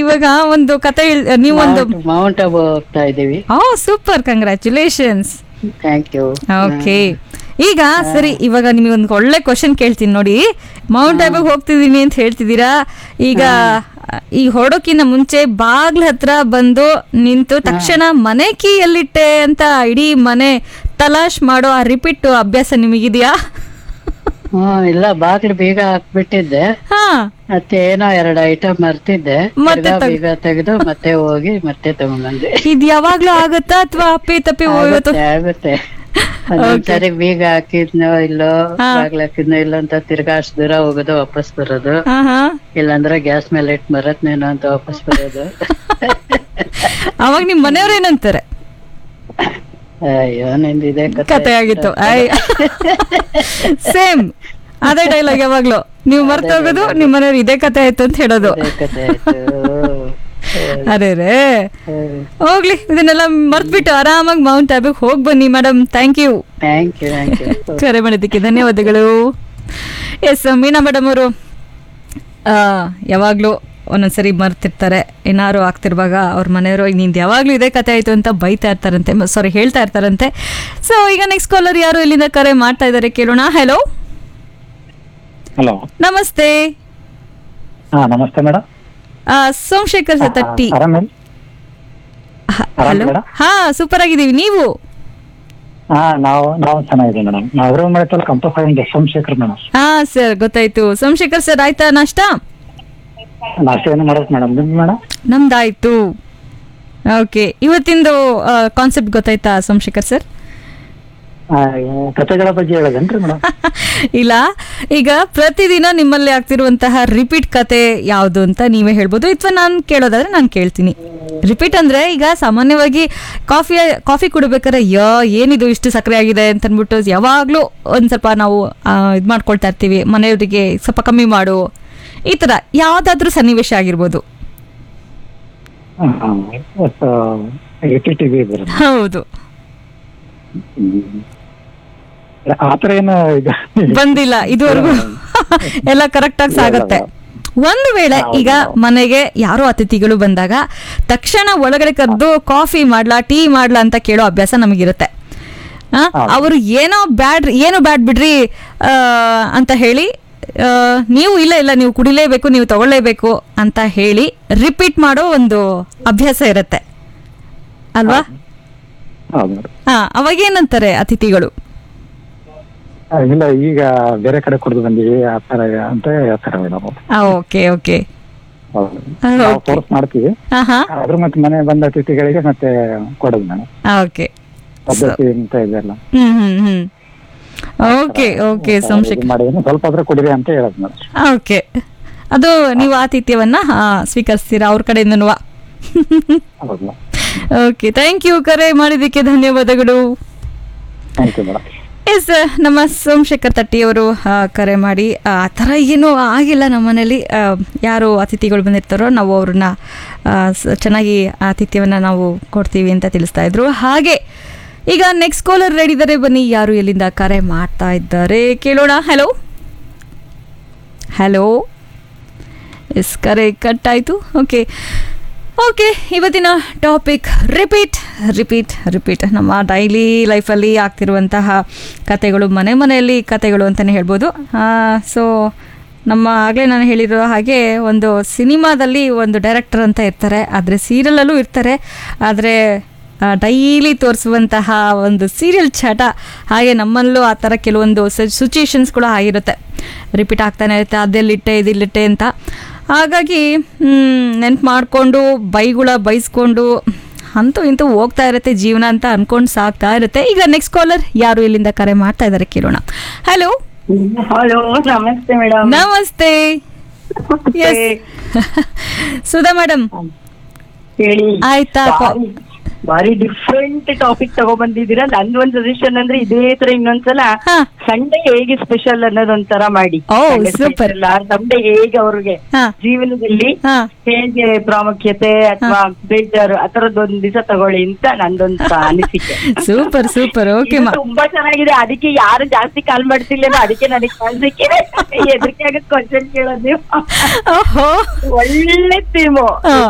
ಇವಾಗ ಒಂದು ಕತೆ ಹೇಳ್- ನೀವೊಂದು ಮೌಂಟ್- ಮೌಂಟ್ ಅಬು ಹೋಗ್ತಾ ಇದೀವಿ oh super congratulations thank you okay ಈಗ ಸರಿ ಇವಾಗ ನಿಮಗೆ ಒಂದು ಒಳ್ಳೆ ಕ್ವಶನ್ ಕೇಳ್ತೀನಿ ನೋಡಿ ಮೌಂಟ್ ಆಬಾಗ್ ಹೋಗ್ತಿದ್ದೀನಿ ಅಂತ ಹೇಳ್ತಿದ್ದೀರಾ ಈಗ ಈ ಹೊರಡೋಕಿನ ಮುಂಚೆ ಬಾಗ್ಲ ಹತ್ರ ಬಂದು ನಿಂತು ತಕ್ಷಣ ಮನೆ ಕೀ ಎಲ್ಲಿಟ್ಟೆ ಅಂತ ಇಡೀ ಮನೆ ತಲಾಶ್ ಮಾಡೋ ಆ ರಿಪೀಟ್ ಅಭ್ಯಾಸ ನಿಮಗಿದೆಯಾ ಹ್ಮ್ ಇಲ್ಲ ಬಾಗಿಲು ಬೀಗ ಹಾಕ್ಬಿಟ್ಟಿದ್ದೆ ಹಾ ಮತ್ತೆ ಏನೋ ಎರಡು ಐಟಮ್ ಮರ್ತಿದ್ದೆ ಮತ್ತೆ ತಿರ್ಗಾ ತಗ್- ಬೀಗ ತೆಗೆದು ಮತ್ತೆ ಹೋಗಿ ಮತ್ತೆ ತಗೊಂಡ್ಬಂದೆ ಇದು ಯಾವಾಗ್ಲೂ ಆಗತ್ತಾ ಅಥವಾ ಅಪ್ಪಿ ತಪ್ಪಿ ಹೋಗುತ್ತೆ ಆಗುತ್ತೆ ಆಗುತ್ತೆ ಒಂದೊಂದ್ಸರಿ ಬೀಗ ಹಾಕಿದ್ನೋ ಇಲ್ಲೋ ಹಾ. ಬಾಗ್ಲ ಹಾಕಿದ್ನೋ ಇಲ್ಲ ಅಂತ ತಿರ್ಗಾ ಅಷ್ಟ್ ದೂರ ಹೋಗೋದು ವಾಪಸ್ ಬರೋದು ಹಾ ಹಾ ಇಲ್ಲಾಂದ್ರೆ ಗ್ಯಾಸ್ ಮೇಲೆ ಇಟ್ಟು ಮರತ್ನೇನೋ ಅಂತ ವಾಪಸ್ ಬರೋದು ಅವಾಗ ನಿಮ್ ಮನೆಯವ್ರು ಏನಂತಾರೆ ಅಯ್ಯೋ ನಿಂದಿದೆ ಕತೆ ಆಗಿತ್ತು ಸೇಮ್ ಅದೇ ಡೈಲಾಗ್ ಯಾವಾಗ್ಲೂ ನೀವು ಮರ್ತೋಗೋದು ನಿಮ್ ಮನೆಯವ್ರು ಇದೇ ಕತೆ ಆಯ್ತು ಅಂತ ಹೇಳೋದು ಅದೇ ಕತೆ ಆಯ್ತು ಅರೆ ರೇ ಹ್ಮ್. ಹೋಗ್ಲಿ ಇದನ್ನೆಲ್ಲ ಮರ್ತ್ಬಿಟ್ಟು ಆರಾಮಾಗಿ ಮೌಂಟ್ ಆಬಿಗೆ ಹೋಗಿ ಬನ್ನಿ madam thank you thank you thank you ಕರೆ ಮಾಡಿದ್ದಕ್ಕೆ ಧನ್ಯವಾದಗಳು ಎಸ್ ಮೀನಾ ಮೇಡಮ್ ಅವರು ಯಾವಾಗಲೂ ಒಂದೊಂದ್ಸರಿ ಮರ್ತಿರ್ತಾರೆ ಏನಾರು ಆಗ್ತಿರುವಾಗ ಅವ್ರ ಮನೆಯವರು ಈಗ ನಿಂದು ಯಾವಾಗಲೂ ಇದೇ ಕತೆ ಆಯಿತು ಅಂತ ಬೈತಾ ಇರ್ತಾರಂತೆ ಸಾರಿ ಹೇಳ್ತಾ ಇರ್ತಾರಂತೆ ಸೊ ಈಗ ನೆಕ್ಸ್ಟ್ ಕಾಲರ್ ಯಾರು ಇಲ್ಲಿಂದ ಕರೆ ಮಾಡ್ತಾ ಇದ್ದಾರೆ ಕೇಳೋಣ ಹಲೋ ಹಲೋ ನಮಸ್ತೆ ಹಾ ನಮಸ್ತೆ ಮೇಡಮ್ ಆ, ಸೋಮಶೇಖರ್ ತಟ್ಟಿ ಆರಾಮ ಹಲೋ ಮೇಡಮ್? ಹಾ ಸೂಪರ್ ಆಗಿದ್ದೀವಿ ನೀವು ಹಾ ನಾವು ನಾವು ಚೆನ್ನಾಗಿದ್ದೀವಿ ಮೇಡಮ್ ನಾವು ಅದ್ರ ಮಾಡಿತಲ್ಲ ಕಂಪಲ್ಸರಿ ಸೋಮಶೇಖರ್ ಮೇಡಮ್ ಹಾ ಸರ್ ಗೊತ್ತಾಯ್ತು ಸೋಮಶೇಖರ್ ಸರ್ ಆಯ್ತಾ ನಾಷ್ಟ ನಾಷ್ಟ ಏನು ಮಾಡೋದು ಮೇಡಮ್ ನಿಮ್ ಮೇಡಮ್ ನಮ್ದಾಯ್ತು ಓಕೆ ಇವತ್ತಿಂದು ಕಾನ್ಸೆಪ್ಟ್ ಗೊತ್ತಾಯ್ತಾ ಸೋಮಶೇಖರ್ ಸರ್ ಕಥೆಗಳ ಬಗ್ಗೆ ಹೇಳೋದೇನ್ರಿ ಮೇಡಮ್ ಇಲ್ಲ ಈಗ ಪ್ರತಿದಿನ ನಿಮ್ಮಲ್ಲಿ ಆಗ್ತಿರುವಂತಹ ರಿಪೀಟ್ ಕತೆ ಯಾವುದು ಅಂತ ನೀವೇ ಹೇಳ್ಬೋದು ಅಥವಾ ನಾನು ಕೇಳೋದಾದ್ರೆ ನಾನು ಕೇಳ್ತೀನಿ ರಿಪೀಟ್ ಅಂದ್ರೆ ಈಗ ಸಾಮಾನ್ಯವಾಗಿ ಕಾಫಿ ಕಾಫಿ ಕುಡಿಬೇಕಾದ್ರೆ ಯಾ ಏನಿದು ಇಷ್ಟು ಸಕ್ಕರೆ ಆಗಿದೆ ಅಂತ ಅಂದ್ಬಿಟ್ಟು ಯಾವಾಗಲೂ ಒಂದು ಸ್ವಲ್ಪ ನಾವು ಇದು ಮಾಡ್ಕೊಳ್ತಾ ಇರ್ತೀವಿ ಮನೆಯವರಿಗೆ ಸ್ವಲ್ಪ ಕಮ್ಮಿ ಮಾಡು ಈ ಥರ ಯಾವುದಾದ್ರೂ ಸನ್ನಿವೇಶ ಆಗಿರ್ಬೋದು ರಿಪೀಟಿವ್ ಇದೆ ಹೌದು ಆತರ ಏನು ಇದು ಬಂದಿಲ್ಲ ಇದುವರೆಗೂ ಎಲ್ಲ ಕರೆಕ್ಟ್ ಆಗಿ ಸಾಗತ್ತೆ ಒಂದು ವೇಳೆ ಈಗ ಮನೆಗೆ ಯಾರೋ ಅತಿಥಿಗಳು ಬಂದಾಗ ತಕ್ಷಣ ಒಳಗಡೆ ಕರೆದು ಕಾಫಿ ಮಾಡ್ಲಾ ಟೀ ಮಾಡ್ಲಾ ಅಂತ ಕೇಳೋ ಅಭ್ಯಾಸ ನಮಗಿರುತ್ತೆ ಆ, ಅವರು ಏನೋ ಬ್ಯಾಡ್ ಏನೋ ಬ್ಯಾಡ್ ಬಿಡ್ರಿ ಆ, ಅಂತ ಹೇಳಿ ಆ, ನೀವು ಇಲ್ಲ ಇಲ್ಲ ನೀವು ಕುಡಿಲೇಬೇಕು ನೀವು ತಗೊಳ್ಳೇಬೇಕು ಅಂತ ಹೇಳಿ ರಿಪೀಟ್ ಮಾಡೋ ಒಂದು ಅಭ್ಯಾಸ ಇರುತ್ತೆ ಅಲ್ವಾ ಹೌದು ಮೇಡಮ್ ಹಾ ಅವಾಗ ಏನಂತಾರೆ ಅತಿಥಿಗಳು ಇಲ್ಲ ಈಗ ಬೇರೆ ಕಡೆ ಕುಡಿದು ಬಂದೀವಿ ಆ ತರ ಅಂತ ಹೇಳ್ತಾರೆ ಮೇಡಮ್ ಓಕೆ ಓಕೆ ಹೌದು ಹಾ, ನಾವು okay. ಫೋರ್ಸ್ ಮಾಡ್ತೀವಿ ಹಾ ಹಾ ಆದ್ರೂ ಮತ್ತೆ ಮನೆ ಬಂದ ಅತಿಥಿಗಳಿಗೆ ಮತ್ತೆ ಕೊಡೋದು ಮೇಡಮ್ ಓಕೆ ಪದ್ಧತಿ ಅಂತ ಇದೆಲ್ಲ ಹ್ಮ್ ಹ್ಮ್ ಹ್ಮ್ ಓಕೆ ಓಕೆ ಸೋಮಶೇಖರ್ ಇದು ಮಾಡಿದ್ರೆ ಸ್ವಲ್ಪ ಆದ್ರೆ ಕುಡಿರಿ ಅಂತ ಹೇಳೋದು ಮೇಡಮ್ ಓಕೆ ಅದು ನೀವು ಆತಿಥ್ಯವನ್ನ ಆ, ಸ್ವೀಕರಿಸ್ತೀರಾ ಅವ್ರ ಕಡೆಯಿಂದನೂ ಹೌದು ಓಕೆ ಥ್ಯಾಂಕ್ ಯು ಕರೆ ಮಾಡಿದ್ದಕ್ಕೆ ಧನ್ಯವಾದಗಳು ಥ್ಯಾಂಕ್ ಯು ಮೇಡಮ್ ಎಸ್ ನಮ್ಮ ಸೋಮಶೇಖರ್ ತಟ್ಟಿಯವರು ಆ, ಕರೆ ಮಾಡಿ ಆ ಥರ ಏನೂ ಆಗಿಲ್ಲ ನಮ್ಮ ಮನೇಲಿ ಆ, ಯಾರು ಅತಿಥಿಗಳು ಬಂದಿರ್ತಾರೋ ನಾವು ಅವ್ರನ್ನ ಆ, ಸ- ಚೆನ್ನಾಗಿ ಆತಿಥ್ಯವನ್ನು ನಾವು ಕೊಡ್ತೀವಿ ಅಂತ ತಿಳಿಸ್ತಾ ಇದ್ರು ಹಾಗೆ ಈಗ ನೆಕ್ಸ್ಟ್ ಕಾಲರ್ ರೆಡಿ ಇದ್ದಾರೆ ಬನ್ನಿ ಯಾರು ಎಲ್ಲಿಂದ ಕರೆ ಮಾಡ್ತಾ ಇದ್ದಾರೆ ಕೇಳೋಣ ಹಲೋ ಹಲೋ ಎಸ್ ಕರೆ ಕಟ್ ಆಯಿತು ಓಕೆ ಓಕೆ ಇವತ್ತಿನ ಟಾಪಿಕ್ ರಿಪೀಟ್ ರಿಪೀಟ್ ರಿಪೀಟ್ ನಮ್ಮ ಡೈಲಿ ಲೈಫಲ್ಲಿ ಆಗ್ತಿರುವಂತಹ ಕತೆಗಳು ಮನೆ ಮನೆಯಲ್ಲಿ ಕತೆಗಳು ಅಂತಲೇ ಹೇಳ್ಬೋದು ಸೊ ನಮ್ಮ ಆಗಲೇ ನಾನು ಹೇಳಿರೋ ಹಾಗೆ ಒಂದು ಸಿನಿಮಾದಲ್ಲಿ ಒಂದು ಡೈರೆಕ್ಟರ್ ಅಂತ ಇರ್ತಾರೆ ಆದರೆ ಸೀರಿಯಲಲ್ಲೂ ಇರ್ತಾರೆ ಆದರೆ ಡೈಲಿ ತೋರಿಸುವಂತಹ ಒಂದು ಸೀರಿಯಲ್ ಚಟ ಹಾಗೆ ನಮ್ಮಲ್ಲೂ ಆ ಥರ ಕೆಲವೊಂದು ಸಿಚುಯೇಷನ್ಸ್ಗಳು ಆಗಿರುತ್ತೆ ರಿಪೀಟ್ ಆಗ್ತಾನೆ ಇರುತ್ತೆ ಅದೆಲ್ಲಿಟ್ಟೆ ಇದಿಲ್ಲಿಟ್ಟೆ ಅಂತ ಹಾಗಾಗಿ ನೆನ್ಪು ಮಾಡಿಕೊಂಡು ಬೈಗುಳ ಬೈಸ್ಕೊಂಡು ಅಂತೂ ಇಂತೂ ಹೋಗ್ತಾ ಇರುತ್ತೆ ಜೀವನ ಅಂತ ಅನ್ಕೊಂಡು ಸಾಕ್ತಾ ಇರುತ್ತೆ ಈಗ ನೆಕ್ಸ್ಟ್ ಕಾಲರ್ ಯಾರು ಇಲ್ಲಿಂದ ಕರೆ ಮಾಡ್ತಾ ಇದ್ದಾರೆ ಕೇಳೋಣ ಹಲೋ ಹಲೋ ನಮಸ್ತೆ ಮೇಡಮ್ ನಮಸ್ತೆ ಎಸ್ ಸುಧಾ ಮೇಡಮ್ ಹೇಳಿ ಆಯ್ತಾ ಕಾ- ಬಾರಿ- ಬಾರಿ ಡಿಫ್ರೆಂಟ್ ಟಾಪಿಕ್ ತಗೊಬಂದಿದ್ದೀರಾ ನಂದು ಒಂದ್ ಸಜೆಷನ್ ಅಂದ್ರೆ ಇದೇ ತರ ಇನ್ನೊಂದ್ಸಲ ಹಾ. ಸಂಡೇ ಹೇಗೆ ಸ್ಪೆಷಲ್ ಅನ್ನೋದೊಂಥರ ಮಾಡಿ ಓ, Sunday super. special ಆ ಸಂಡೇ ಹೇಗೆ ಅವ್ರಿಗೆ ಹಾ. ಜೀವನದಲ್ಲಿ ಹಾ. ಹೇಗೆ ಪ್ರಾಮುಖ್ಯತೆ ಅಥವಾ ಬೇಜಾರು ಆ ತರದೊಂದ್ ದಿವಸ ತಗೊಳ್ಳಿ ಅಂತ ನಂದೊಂದು ಅನಿಸಿಕೆ ಸೂಪರ್ ಸೂಪರ್ ಓಕೆ ಇದು ತುಂಬಾ ಚೆನ್ನಾಗಿದೆ ಅದಕ್ಕೆ ಯಾರು ಜಾಸ್ತಿ ಕಾಲ್ ಮಾಡ್ತಿಲ್ಲ ಅದಕ್ಕೆ ನನಗೆ ಕಾಲ್ ಸಿಕ್ಕಿದೆ ಹೆದರಿಕೆ ಆಗತ್ ಕ್ವಶನ್ ಕೇಳೋದು ನೀವು ಓಹೋ ಒಳ್ಳೆ ಥೀಮು ಹಾ.